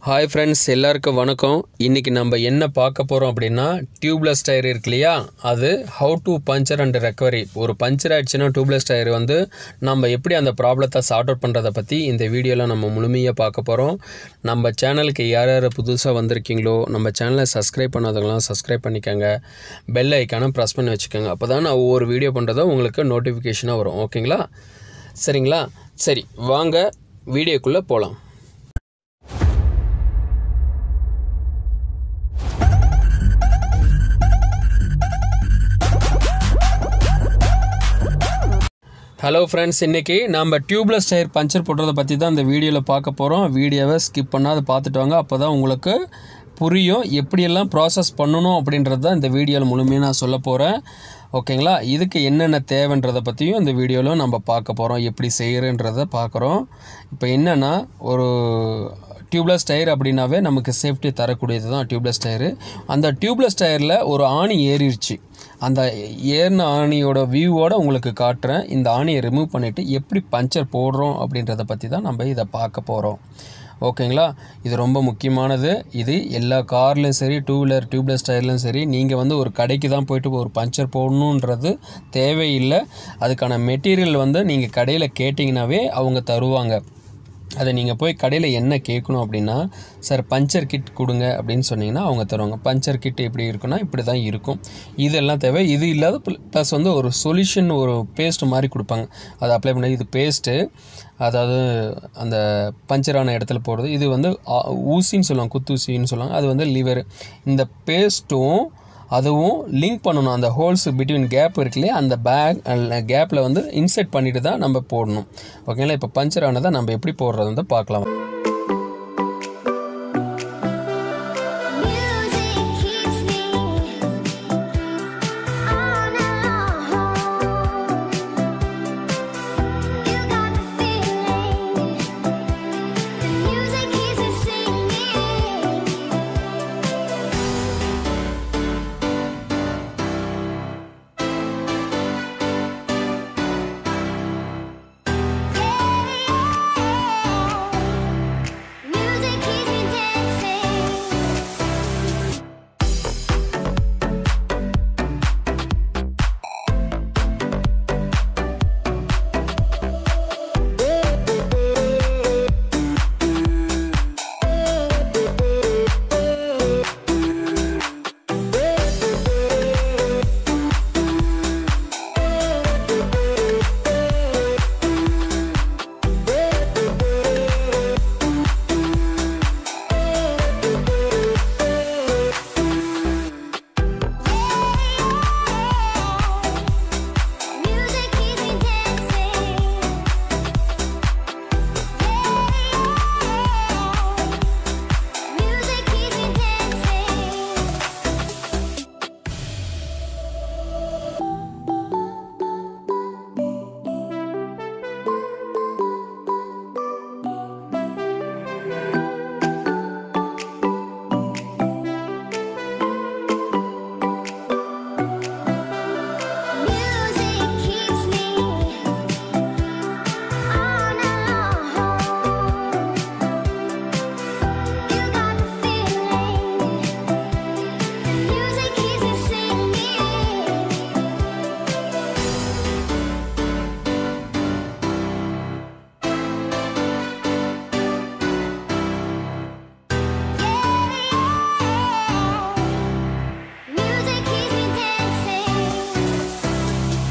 Hi friends எல்லாருக்கும் வணக்கம் இன்றைக்கி நம்ம என்ன பார்க்க போகிறோம் அப்படின்னா டியூப்லெஸ் டயர் இருக்கு இல்லையா அது how to puncture and recovery ஒரு பஞ்சர் ஆயிடுச்சுன்னா டியூப்லெஸ் டயர் வந்து நம்ம எப்படி அந்த ப்ராப்ளத்தை சார்ட் அவுட் பண்ணுறதை பற்றி இந்த வீடியோவில் நம்ம முழுமையாக பார்க்க போகிறோம் நம்ம சேனலுக்கு யார் யார் புதுசாக வந்திருக்கீங்களோ நம்ம சேனலை சப்ஸ்கிரைப் பண்ணாதவங்களாம் சப்ஸ்கிரைப் பண்ணிக்கோங்க பெல் ஐக்கானை ப்ரெஸ் பண்ணி வச்சுக்கோங்க அப்போ தான் நான் ஒவ்வொரு வீடியோ பண்ணுறதோ உங்களுக்கு நோட்டிஃபிகேஷனாக வரும் ஓகேங்களா சரிங்களா சரி வாங்க வீடியோக்குள்ளே போகலாம் ஹலோ ஃப்ரெண்ட்ஸ் இன்றைக்கி நம்ம டியூப்லெஸ் டயர் பஞ்சர் போடுறத பற்றி தான் இந்த வீடியோவில் பார்க்க போகிறோம் வீடியோவை ஸ்கிப் பண்ணாத பார்த்துட்டு வாங்க அப்போ தான் உங்களுக்கு புரியும் எப்படியெல்லாம் ப்ராசஸ் பண்ணணும் அப்படின்றது தான் இந்த வீடியோவில் முழுமையாக நான் சொல்ல போகிறேன் ஓகேங்களா இதுக்கு என்னென்ன தேவைன்றதை பற்றியும் இந்த வீடியோவில் நம்ம பார்க்க போகிறோம் எப்படி செய்கிறன்றதை பார்க்குறோம் இப்போ என்னென்னா ஒரு டியூப்லெஸ் டயர் அப்படின்னாவே நமக்கு சேஃப்டி தரக்கூடியது தான் டியூப்லெஸ் டயரு அந்த டியூப்லெஸ் டயரில் ஒரு ஆணி ஏறிடுச்சு அந்த ஏறின ஆணியோட வியூவோட உங்களுக்கு காட்டுறேன் இந்த ஆணியை ரிமூவ் பண்ணிவிட்டு எப்படி பஞ்சர் போடுறோம் அப்படின்றத பற்றி தான் நம்ம இதை பார்க்க போகிறோம் ஓகேங்களா இது ரொம்ப முக்கியமானது இது எல்லா கார்லேயும் சரி டூ வீலர் டியூப்லெஸ் டயர்லையும் சரி நீங்கள் வந்து ஒரு கடைக்கு தான் போயிட்டு ஒரு பஞ்சர் போடணுன்றது தேவையில்லை அதுக்கான மெட்டீரியல் வந்து நீங்கள் கடையில் கேட்டிங்கனாவே அவங்க தருவாங்க அதை நீங்கள் போய் கடையில் என்ன கேட்கணும் அப்படின்னா சார் பஞ்சர் கிட் கொடுங்க அப்படின்னு சொன்னீங்கன்னா அவங்க தருவாங்க பஞ்சர் கிட் எப்படி இருக்குன்னா இப்படி தான் இருக்கும் இதெல்லாம் தேவை இது இல்லாத ப்ளஸ் வந்து ஒரு சொல்யூஷன் ஒரு பேஸ்ட் மாதிரி கொடுப்பாங்க அதை அப்ளை பண்ண இது பேஸ்ட்டு அதாவது அந்த பஞ்சரான இடத்துல போடுறது இது வந்து ஆ, ஊசின்னு சொல்லுவாங்க குத்தூசின்னு சொல்லுவாங்க அது வந்து லிவர் இந்த பேஸ்ட்டும் அதுவும் லிங்க் பண்ணணும் அந்த ஹோல்ஸ் பிட்வீன் கேப் இருக்கு இல்லையா அந்த பேக் கேப்பில் வந்து இன்செர்ட் பண்ணிட்டு தான் நம்ம போடணும் ஓகேங்களா இப்போ பஞ்சர் ஆனதை நம்ம எப்படி போடுறது வந்து பார்க்கலாம் Music keeps me on alone. You got the feeling. The music keeps me singing. Music keeps me dancing. Music keeps me dancing. Music keeps me dancing. Music keeps me on alone. You got the feeling. The music keeps me singing. Music keeps me dancing.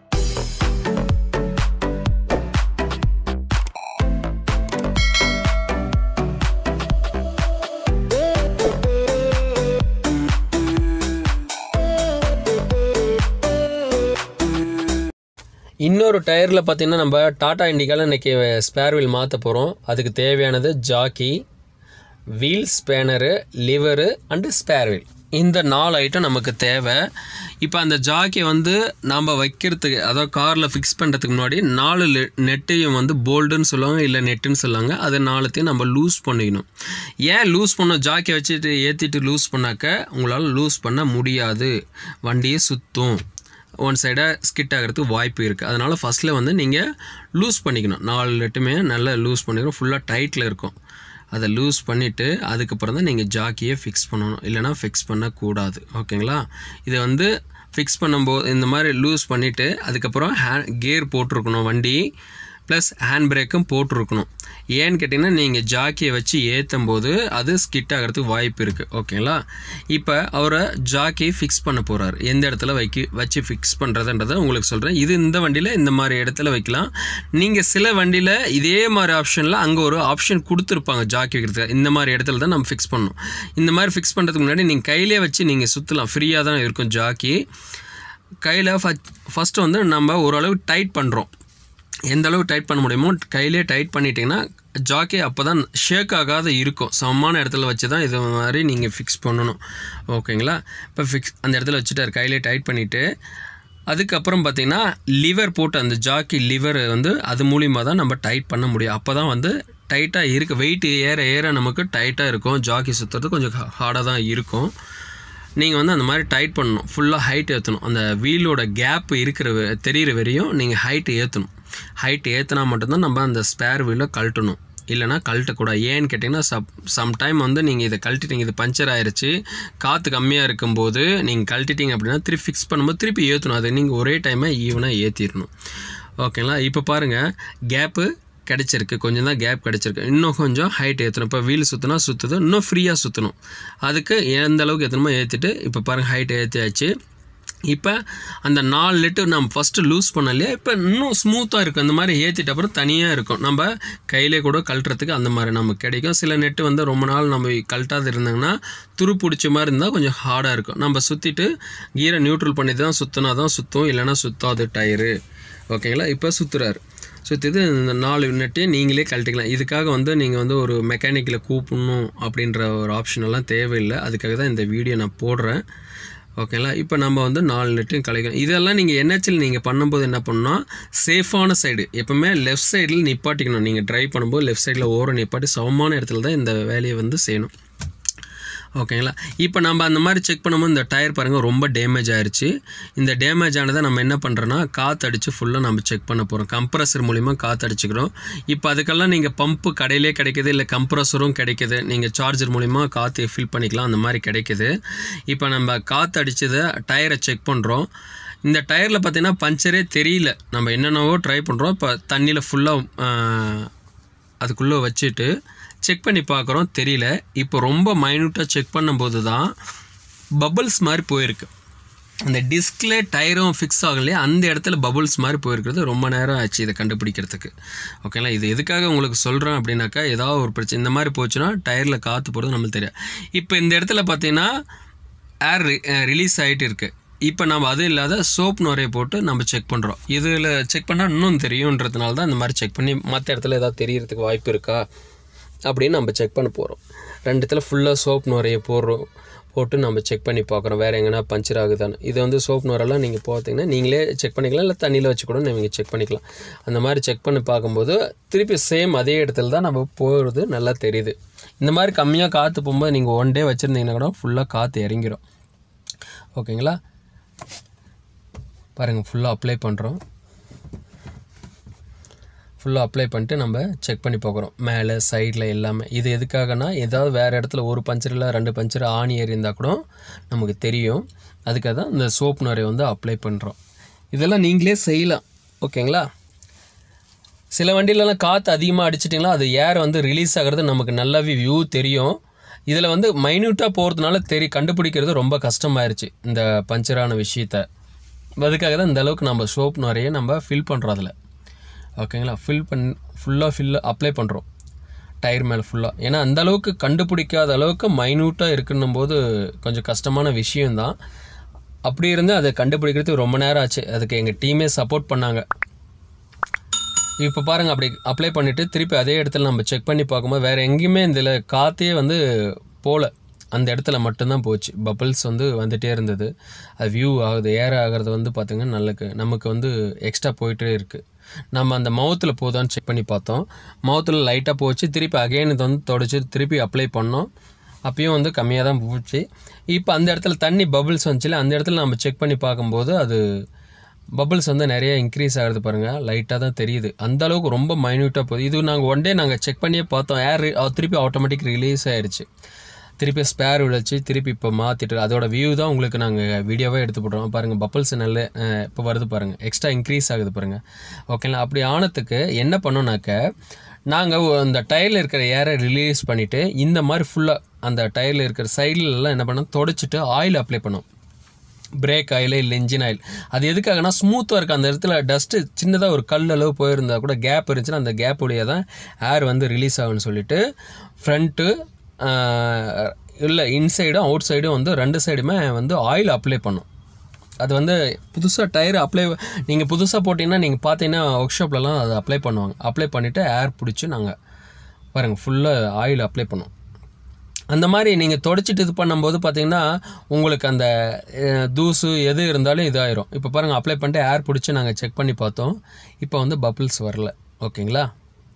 இன்னொரு டயரில் பார்த்தீங்கன்னா நம்ம டாடா இண்டிகாவில் இன்றைக்கி spare wheel மாற்ற போகிறோம் அதுக்கு தேவையானது jack wheel spanner lever and spare wheel இந்த நாலு ஐட்டம் நமக்கு தேவை இப்போ அந்த ஜாக்கி வந்து நாம் வைக்கிறதுக்கு அதாவது காரில் ஃபிக்ஸ் பண்ணுறதுக்கு முன்னாடி நாலு லெ- நெட்டையும் வந்து போல்டுன்னு சொல்லுவாங்க இல்லை நெட்டுன்னு சொல்லுவாங்க அது நாலுத்தையும் நம்ம லூஸ் பண்ணிக்கணும் ஏன் லூஸ் பண்ண ஜாக்கி வச்சுட்டு ஏற்றிட்டு லூஸ் பண்ணாக்க உங்களால் லூஸ் பண்ண முடியாது வண்டியே சுற்றும் ஒன் சைடாக ஸ்கிட் ஆகிறதுக்கு வாய்ப்பு இருக்குது அதனால் ஃபஸ்ட்டில் வந்து நீங்கள் லூஸ் பண்ணிக்கணும் நாலு லெட்டுமே நல்லா லூஸ் பண்ணிக்கணும் ஃபுல்லாக டைட்டில் இருக்கும் அதை லூஸ் பண்ணிவிட்டு அதுக்கப்புறம் தான் நீங்கள் ஜாக்கியை ஃபிக்ஸ் பண்ணணும் இல்லைனா ஃபிக்ஸ் பண்ணக்கூடாது ஓகேங்களா இதை வந்து ஃபிக்ஸ் பண்ணும்போது இந்த மாதிரி லூஸ் பண்ணிவிட்டு அதுக்கப்புறம் ஹே கியர் போட்டிருக்கணும் வண்டி ப்ளஸ் ஹேண்ட் பிரேக்கும் போட்டிருக்கணும் ஏன்னு கேட்டிங்கன்னா நீங்கள் ஜாக்கியை வச்சு ஏற்றும் போது அது ஸ்கிட் ஆகிறதுக்கு வாய்ப்பு இருக்குது ஓகேங்களா இப்போ அவரை ஜாக்கி ஃபிக்ஸ் பண்ண போகிறாரு எந்த இடத்துல வைக்க வச்சு ஃபிக்ஸ் பண்ணுறதுன்றதை உங்களுக்கு சொல்கிறேன் இது இந்த வண்டியில் இந்த மாதிரி இடத்துல வைக்கலாம் நீங்கள் சில வண்டியில் இதே மாதிரி ஆப்ஷனில் அங்கே ஒரு ஆப்ஷன் கொடுத்துருப்பாங்க ஜாக்கி வைக்கிறதுக்கு இந்த மாதிரி இடத்துல தான் நம்ம ஃபிக்ஸ் பண்ணணும் இந்த மாதிரி ஃபிக்ஸ் பண்ணுறதுக்கு முன்னாடி நீங்கள் கையிலே வச்சு நீங்கள் சுற்றலாம் ஃப்ரீயாக தான் இருக்கும் ஜாக்கி கையில் ஃபஸ்ட்டு வந்து நம்ம ஓரளவு டைட் பண்ணுறோம் எந்த அளவு டைட் பண்ண முடியுமோ கையிலே டைட் பண்ணிட்டீங்கன்னா ஜாக்கி அப்போ தான் ஷேக் ஆகாத இருக்கும் சமமான இடத்துல வச்சு தான் இது மாதிரி நீங்கள் ஃபிக்ஸ் பண்ணணும் ஓகேங்களா இப்போ ஃபிக்ஸ் அந்த இடத்துல வச்சுட்டார் கையிலே டைட் பண்ணிவிட்டு அதுக்கப்புறம் பார்த்தீங்கன்னா லிவர் போட்டு அந்த ஜாக்கி லிவர் வந்து அது மூலிமா தான் நம்ம டைட் பண்ண முடியும் அப்போ தான் வந்து டைட்டாக இருக்குது வெயிட் ஏற ஏற நமக்கு டைட்டாக இருக்கும் ஜாக்கி சுற்றுறது கொஞ்சம் ஹார்டாக தான் இருக்கும் நீங்கள் வந்து அந்த மாதிரி டைட் பண்ணணும் ஃபுல்லாக ஹைட் ஏற்றணும் அந்த வீலோட கேப் இருக்கிற வ- தெரியிற வரையும் நீங்கள் ஹைட் ஏற்றணும் ஹைட் ஏற்றினா மட்டும்தான் நம்ம அந்த ஸ்பேர் வீலை கழட்டணும் இல்லைனா கழட்டக்கூடாது ஏன்னு கேட்டிங்கன்னா சப் சம்டைம் வந்து நீங்கள் இதை கழட்டிட்டீங்க இது பஞ்சர் ஆயிருச்சு காற்று கம்மியாக இருக்கும்போது நீங்கள் கழட்டிட்டீங்க அப்படின்னா திருப்பி ஃபிக்ஸ் பண்ணும்போது திருப்பி ஏற்றணும் அதை நீங்கள் ஒரே டைமாக ஈவனாக ஏற்றிடணும் ஓகேங்களா இப்போ பாருங்கள் கேப்பு கிடச்சிருக்கு கொஞ்சம் தான் கேப் கிடச்சிருக்கு இன்னும் கொஞ்சம் ஹைட் ஏற்றணும் இப்போ வீல் சுற்றினா சுற்றுது இன்னும் ஃப்ரீயாக சுற்றணும் அதுக்கு எந்த அளவுக்கு ஏற்றணுமோ ஏற்றிட்டு இப்போ பாருங்கள் ஹைட் ஏற்றியாச்சு இப்போ அந்த நாலு லிட்டர் நம்ம ஃபஸ்ட்டு லூஸ் பண்ண இல்லையா இப்போ இன்னும் ஸ்மூத்தாக இருக்கும் அந்த மாதிரி ஏற்றிட்ட அப்புறம் தனியாக இருக்கும் நம்ம கையிலே கூட கழட்டுறதுக்கு அந்த மாதிரி நமக்கு கிடைக்கும் சில நெட்டு வந்து ரொம்ப நாள் நம்ம கழட்டாது இருந்தாங்கன்னா துரு பிடிச்ச மாதிரி இருந்தால் கொஞ்சம் ஹார்டாக இருக்கும் நம்ம சுற்றிட்டு கீரை நியூட்ரல் பண்ணி தான் சுற்றினா தான் சுற்றும் இல்லைன்னா சுத்தாது டயரு ஓகேங்களா இப்போ சுற்றுறாரு சுற்றிட்டு இந்த நாலு நெட்டையும் நீங்களே கழட்டிக்கலாம் இதுக்காக வந்து நீங்கள் வந்து ஒரு மெக்கானிக்கில் கூப்பிடணும் அப்படின்ற ஒரு ஆப்ஷன் எல்லாம் தேவையில்லை அதுக்காக தான் இந்த வீடியோ நான் போடுறேன் ஓகேங்களா இப்போ நம்ம வந்து நாலு நெட்டையும் கலைக்கணும் இதெல்லாம் நீங்கள் என்ஹெச்சில் நீங்கள் பண்ணும்போது என்ன பண்ணணும் சேஃபான சைடு எப்பவுமே லெஃப்ட் சைடில் நிப்பாட்டிக்கணும் நீங்கள் ட்ரைவ் பண்ணும்போது லெஃப்ட் சைடில் ஓரம் நிப்பாட்டி சமமான இடத்துல தான் இந்த வேலையை வந்து செய்யணும் ஓகேங்களா இப்போ நம்ம அந்த மாதிரி செக் பண்ணும்போது இந்த டயர் பாருங்கள் ரொம்ப டேமேஜ் ஆயிருச்சு இந்த டேமேஜ் ஆனதை நம்ம என்ன பண்ணுறோன்னா காற்று அடித்து ஃபுல்லாக நம்ம செக் பண்ண போகிறோம் கம்ப்ரஸர் மூலிமா காற்று அடிச்சுக்கிறோம் இப்போ அதுக்கெல்லாம் நீங்கள் பம்பு கடையிலே கிடைக்குது இல்லை கம்ப்ரஸரும் கிடைக்குது நீங்கள் சார்ஜர் மூலிமா காற்று ஃபில் பண்ணிக்கலாம் அந்த மாதிரி கிடைக்குது இப்போ நம்ம காற்று அடித்ததை டயரை செக் பண்ணுறோம் இந்த டயரில் பார்த்தீங்கன்னா பஞ்சரே தெரியல நம்ம என்னென்னவோ ட்ரை பண்ணுறோம் இப்போ தண்ணியில் ஃபுல்லாக அதுக்குள்ளே வச்சுட்டு செக் பண்ணி பார்க்குறோம் தெரியல இப்போ ரொம்ப மைன்யூட்டாக செக் பண்ணும்போது தான் பபிள்ஸ் மாதிரி போயிருக்கு அந்த டிஸ்கில் டயரும் ஃபிக்ஸ் ஆகலையே அந்த இடத்துல பபுள்ஸ் மாதிரி போயிருக்கிறது ரொம்ப நேரம் ஆச்சு இதை கண்டுபிடிக்கிறதுக்கு ஓகேங்களா இது எதுக்காக உங்களுக்கு சொல்கிறேன் அப்படின்னாக்கா ஏதாவது ஒரு பிரச்சனை இந்த மாதிரி போச்சுன்னா டயரில் காற்று போகிறது நம்மளுக்கு தெரியும் இப்போ இந்த இடத்துல பார்த்தீங்கன்னா ஏர் ரிலீஸ் ஆகிட்டு இருக்கு இப்போ நம்ம அது இல்லாத சோப் நுரையை போட்டு நம்ம செக் பண்ணுறோம் இதில் செக் பண்ணால் இன்னும் தெரியுன்றதுனால தான் இந்த மாதிரி செக் பண்ணி மற்ற இடத்துல ஏதாவது தெரியறதுக்கு வாய்ப்பு இருக்கா அப்படின்னு நம்ம செக் பண்ண போகிறோம் ரெண்டு இடத்துல ஃபுல்லாக சோப் நுரையை போடுறோம் போட்டு நம்ம செக் பண்ணி பார்க்குறோம் வேறு எங்கன்னா பஞ்சர் ஆகுதான்னு இது வந்து சோப் நுரெல்லாம் நீங்கள் பார்த்தீங்கன்னா நீங்களே செக் பண்ணிக்கலாம் இல்லை தண்ணியில் வச்சு கூட நீங்கள் செக் பண்ணிக்கலாம் அந்த மாதிரி செக் பண்ணி பார்க்கும்போது திருப்பி சேம் அதே இடத்துல தான் நம்ம போகிறது நல்லா தெரியுது இந்த மாதிரி கம்மியாக காற்று போகும்போது நீங்கள் ஒன் டே வச்சுருந்தீங்கன்னா கூட ஃபுல்லாக காற்று இறங்கிரும் ஓகேங்களா பாருங்கள் ஃபுல்லாக அப்ளை பண்ணுறோம் ஃபுல்லாக அப்ளை பண்ணிட்டு நம்ம செக் பண்ணி பார்க்குறோம் மேலே சைடில் எல்லாமே இது எதுக்காகனா ஏதாவது வேறு இடத்துல ஒரு பஞ்சர் இல்லை ரெண்டு பஞ்சர் ஆணி ஏறி இருந்தால் கூட நமக்கு தெரியும் அதுக்காக தான் இந்த சோப் நுரையை வந்து அப்ளை பண்ணுறோம் இதெல்லாம் நீங்களே செய்யலாம் ஓகேங்களா சில வண்டியிலலாம் காற்று அதிகமாக அடிச்சிட்டிங்களா அது ஏர் வந்து ரிலீஸ் ஆகிறது நமக்கு நல்லாவே வியூ தெரியும் இதில் வந்து மைன்யூட்டாக போகிறதுனால தெரி கண்டுபிடிக்கிறது ரொம்ப கஷ்டமாயிருச்சு இந்த பஞ்சரான விஷயத்த அதுக்காக தான் இந்த அளவுக்கு நம்ம சோப் நிறைய நம்ம ஃபில் பண்ணுறோம் அதில் ஓகேங்களா ஃபில் பண் ஃபுல்லாக ஃபில் அப்ளை பண்ணுறோம் டயர் மேலே ஃபுல்லாக ஏன்னா அந்த அளவுக்கு கண்டுபிடிக்காத அளவுக்கு மைன்யூட்டாக இருக்குன்னும் போது கொஞ்சம் கஷ்டமான விஷயம்தான் அப்படி இருந்து அதை கண்டுபிடிக்கிறதுக்கு ரொம்ப நேரம் ஆச்சு அதுக்கு எங்கள் டீமே சப்போர்ட் பண்ணாங்க இப்போ பாருங்கள் அப்படி அப்ளை பண்ணிவிட்டு திருப்பி அதே இடத்துல நம்ம செக் பண்ணி பார்க்கும்போது வேறு எங்கேயுமே இதில் காற்றே வந்து போகல அந்த இடத்துல மட்டும்தான் போச்சு பபிள்ஸ் வந்து வந்துகிட்டே இருந்தது அது வியூ ஆகுது ஏர் ஆகிறது வந்து பார்த்திங்கன்னா நல்லக்கு நமக்கு வந்து எக்ஸ்ட்ரா போயிட்டே இருக்குது நம்ம அந்த மவுத்தில் போதான்னு செக் பண்ணி பார்த்தோம் மவுத்தில் லைட்டாக போச்சு திருப்பி அகைன் இதை வந்து தொடச்சி திருப்பி அப்ளை பண்ணோம் அப்பயும் வந்து கம்மியாக தான் போச்சு இப்போ அந்த இடத்துல தண்ணி பபிள்ஸ் வந்துச்சுல அந்த இடத்துல நம்ம செக் பண்ணி பார்க்கும்போது அது பபிள்ஸ் வந்து நிறைய இன்க்ரீஸ் ஆகுது பாருங்கள் லைட்டாக தான் தெரியுது அந்த அளவுக்கு ரொம்ப மைன்யூட்டாக போகுது இது நாங்கள் ஒன் டே நாங்கள் செக் பண்ணியே பார்த்தோம் ஏர் திருப்பி ஆட்டோமேட்டிக் ரிலீஸ் ஆயிடுச்சு திருப்பி ஸ்பேர் விழச்சு திருப்பி இப்போ மாற்றிட்டு அதோட வியூ தான் உங்களுக்கு நாங்கள் வீடியோவே எடுத்து போடுறோம் பாருங்கள் பப்பிள்ஸ் நல்ல அஹ், இப்போ வருது பாருங்கள் எக்ஸ்ட்ரா இன்க்ரீஸ் ஆகுது பாருங்கள் ஓகேங்களா அப்படி ஆனதுக்கு என்ன பண்ணோம்னாக்க நாங்கள் அந்த டயரில் இருக்கிற ஏரை ரிலீஸ் பண்ணிவிட்டு இந்த மாதிரி ஃபுல்லாக அந்த டயரில் இருக்கிற சைட்லலாம் என்ன பண்ணோம் தொடச்சிட்டு ஆயில் அப்ளை பண்ணோம் பிரேக் ஆயில் இல்லை இன்ஜின் ஆயில் அது எதுக்காகனா ஸ்மூத்தாக இருக்குது அந்த இடத்துல டஸ்ட்டு சின்னதாக ஒரு கல் அளவு போயிருந்தா கூட கேப் இருந்துச்சுன்னா அந்த கேப் உடைய தான் ஏர் வந்து ரிலீஸ் ஆகும்னு சொல்லிட்டு ஃப்ரண்ட்டு இல்லை இன்சைடும் அவுட் சைடும் வந்து ரெண்டு சைடுமே வந்து ஆயில் அப்ளை பண்ணும் அது வந்து புதுசாக டயர் அப்ளை நீங்கள் புதுசாக போட்டிங்கன்னா நீங்கள் பார்த்தீங்கன்னா ஒர்க் ஷாப்லலாம் அதை அப்ளை பண்ணுவாங்க அப்ளை பண்ணிவிட்டு ஏர் பிடிச்சி நாங்கள் பாருங்கள் ஃபுல்லாக ஆயில் அப்ளை பண்ணுவோம் அந்த மாதிரி நீங்கள் தொடச்சிட்டு இது பண்ணும்போது பார்த்தீங்கன்னா உங்களுக்கு அந்த அஹ், தூசு எது இருந்தாலும் இதாயிரும் இப்போ பாருங்கள் அப்ளை பண்ணிட்டு ஏர் பிடிச்சி நாங்கள் செக் பண்ணி பார்த்தோம் இப்போ வந்து பபிள்ஸ் வரல ஓகேங்களா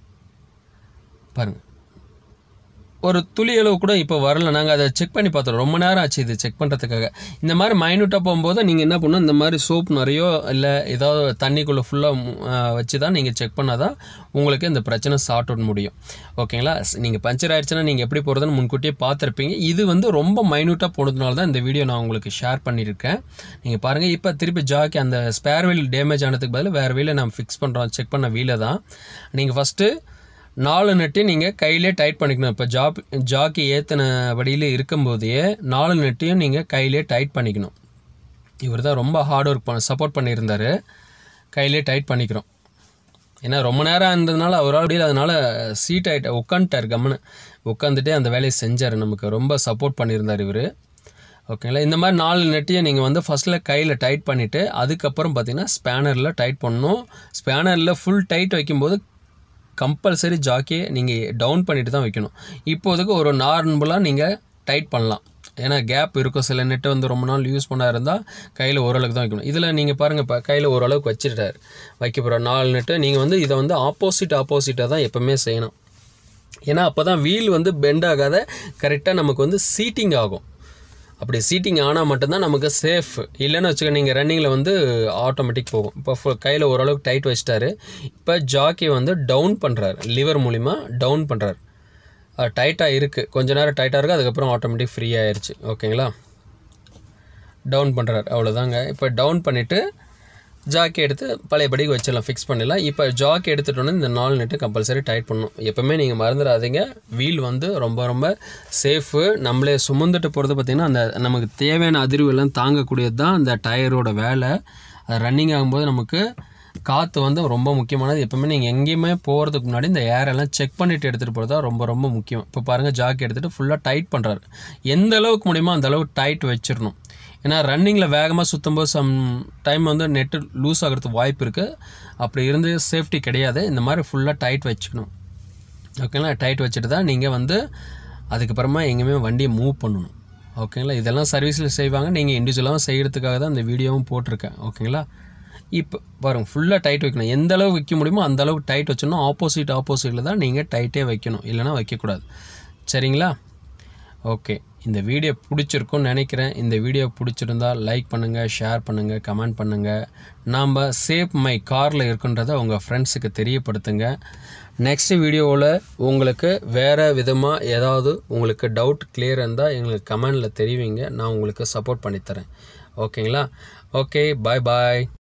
பாருங்கள் ஒரு துளி அளவு கூட இப்போ வரல நாங்கள் அதை செக் பண்ணி பார்த்தோம் ரொம்ப நேரம் ஆச்சு இது செக் பண்ணுறதுக்காக இந்த மாதிரி மைனூட்டாக போகும்போது நீங்கள் என்ன பண்ணணும் இந்த மாதிரி சோப் நிறையோ இல்லை ஏதாவது தண்ணிக்குள்ளே ஃபுல்லாக வச்சு தான் நீங்கள் செக் பண்ணால் தான் உங்களுக்கு இந்த பிரச்சனை சார்ட் அவுட் முடியும் ஓகேங்களா நீங்கள் பஞ்சர் ஆயிடுச்சுன்னா நீங்கள் எப்படி போகிறதுன்னு முன்கூட்டியே பார்த்துருப்பீங்க இது வந்து ரொம்ப மைனூட்டாக போனதுனால தான் இந்த வீடியோ நான் உங்களுக்கு ஷேர் பண்ணியிருக்கேன் நீங்கள் பாருங்கள் இப்போ திருப்பி ஜாக்கி அந்த ஸ்பேர் வீல் டேமேஜ் ஆனதுக்கு பதில் வேறு வீலை நம்ம ஃபிக்ஸ் பண்ணுறோம் செக் பண்ண வீலை தான் நீங்கள் ஃபஸ்ட்டு நாலு நட்டு நீங்கள் கையிலே டைட் பண்ணிக்கணும் இப்போ ஜாப் ஜாக்கி ஏற்றின வழியில் இருக்கும்போதே நாலு நட்டையும் நீங்கள் கையிலே டைட் பண்ணிக்கணும் இவர் தான் ரொம்ப ஹார்ட் ஒர்க் பண்ண சப்போர்ட் பண்ணியிருந்தார் கையிலே டைட் பண்ணிக்கிறோம் ஏன்னா ரொம்ப நேரம் இருந்ததுனால அவரால் முடியல அதனால சீட் ஆகிட்ட உட்காந்துட்டார் கம்முன்னு உட்காந்துட்டே அந்த வேலையை செஞ்சார் நமக்கு ரொம்ப சப்போர்ட் பண்ணியிருந்தார் இவர் ஓகேங்களா இந்த மாதிரி நாலு நெட்டையும் நீங்கள் வந்து ஃபஸ்ட்டில் கையில் டைட் பண்ணிவிட்டு அதுக்கப்புறம் பார்த்தீங்கன்னா ஸ்பேனரில் டைட் பண்ணணும் ஸ்பேனரில் ஃபுல் டைட் வைக்கும்போது கம்பல்சரி ஜாக்கியை நீங்கள் டவுன் பண்ணிட்டு தான் வைக்கணும் இப்போதைக்கு ஒரு நார்மலாக நீங்கள் டைட் பண்ணலாம் ஏன்னா கேப் இருக்கும் சில நெட்டை வந்து ரொம்ப நாள் யூஸ் பண்ணா இருந்தால் கையில் ஓரளவுக்கு தான் வைக்கணும் இதில் நீங்கள் பாருங்கள் இப்போ கையில் ஓரளவுக்கு வச்சுட்டார் வைக்க போகிற நாலு நெட்டு நீங்கள் வந்து இதை வந்து ஆப்போசிட் ஆப்போசிட்டாக தான் எப்போவுமே செய்யணும் ஏன்னா அப்போ தான் வீல் வந்து பெண்ட் ஆகாத கரெக்டாக நமக்கு வந்து சீட்டிங் ஆகும் அப்படி சீட்டிங் ஆனால் மட்டும்தான் நமக்கு சேஃப் இல்லைன்னு வச்சுக்க நீங்கள் ரன்னிங்கில் வந்து ஆட்டோமேட்டிக் போகும் இப்போ கையில் ஓரளவுக்கு டைட் வச்சிட்டாரு இப்போ ஜாக்கி வந்து டவுன் பண்ணுறாரு லிவர் மூலிமா டவுன் பண்ணுறாரு டைட்டாக இருக்குது கொஞ்ச நேரம் டைட்டாக இருக்குது அதுக்கப்புறம் ஆட்டோமேட்டிக் ஃப்ரீ ஆயிருச்சு ஓகேங்களா டவுன் பண்ணுறாரு அவ்வளோதாங்க இப்போ டவுன் பண்ணிவிட்டு ஜாக்கி எடுத்து பழையபடிக்கு வச்சிடலாம் ஃபிக்ஸ் பண்ணிடலாம் இப்போ ஜாக்கி எடுத்துட்டோன்னே இந்த நாலு நெட்டு கம்பல்சரி டைட் பண்ணணும் எப்போவுமே நீங்கள் மறந்துடாதீங்க வீல் வந்து ரொம்ப ரொம்ப சேஃபு நம்மளே சுமந்துட்டு போகிறது பார்த்திங்கன்னா அந்த நமக்கு தேவையான அதிர்வு எல்லாம் தாங்கக்கூடியது தான் அந்த டயரோட வேலை அது ரன்னிங் ஆகும்போது நமக்கு காற்று வந்து ரொம்ப முக்கியமானது எப்பவுமே நீங்கள் எங்கேயுமே போகிறதுக்கு முன்னாடி இந்த ஏரெல்லாம் செக் பண்ணிவிட்டு எடுத்துகிட்டு போகிறது தான் ரொம்ப ரொம்ப முக்கியம் இப்போ பாருங்கள் ஜாக்கி எடுத்துகிட்டு ஃபுல்லாக டைட் பண்ணுறாரு எந்த அளவுக்கு முடியுமோ அந்த அளவுக்கு டைட் வச்சிடணும் ஏன்னா ரன்னிங்கில் வேகமாக சுற்றும்போது சம் டைம் வந்து நெட்டு லூஸ் ஆகிறதுக்கு வாய்ப்பு இருக்குது அப்படி இருந்து சேஃப்டி கிடையாது இந்த மாதிரி ஃபுல்லாக டைட் வச்சுக்கணும் ஓகேங்களா டைட் வச்சுட்டு தான் நீங்கள் வந்து அதுக்கப்புறமா எங்கேயுமே வண்டியை மூவ் பண்ணணும் ஓகேங்களா இதெல்லாம் சர்வீஸில் செய்வாங்க நீங்கள் இண்டிவிஜுவலாகவும் செய்கிறதுக்காக தான் இந்த வீடியோவும் போட்டிருக்கேன் ஓகேங்களா இப்போ பாருங்க ஃபுல்லாக டைட் வைக்கணும் எந்த அளவு வைக்க முடியுமோ அந்த அளவுக்கு டைட் வச்சிடணும் ஆப்போசிட் ஆப்போசிட்டில் தான் நீங்கள் டைட்டே வைக்கணும் இல்லைனா வைக்கக்கூடாது சரிங்களா ஓகே இந்த வீடியோ பிடிச்சிருக்கும்னு நினைக்கிறேன் இந்த வீடியோ பிடிச்சிருந்தா லைக் பண்ணுங்கள் ஷேர் பண்ணுங்கள் கமெண்ட் பண்ணுங்கள் நாம் சேஃப் மை காரில் இருக்குன்றதை உங்கள் ஃப்ரெண்ட்ஸுக்கு தெரியப்படுத்துங்க நெக்ஸ்ட் வீடியோவில் உங்களுக்கு வேறு விதமாக ஏதாவது உங்களுக்கு டவுட் கிளியர் இருந்தால் எங்களுக்கு கமெண்டில் தெரிவிங்க நான் உங்களுக்கு சப்போர்ட் பண்ணித்தரேன் ஓகேங்களா ஓகே பாய் பாய்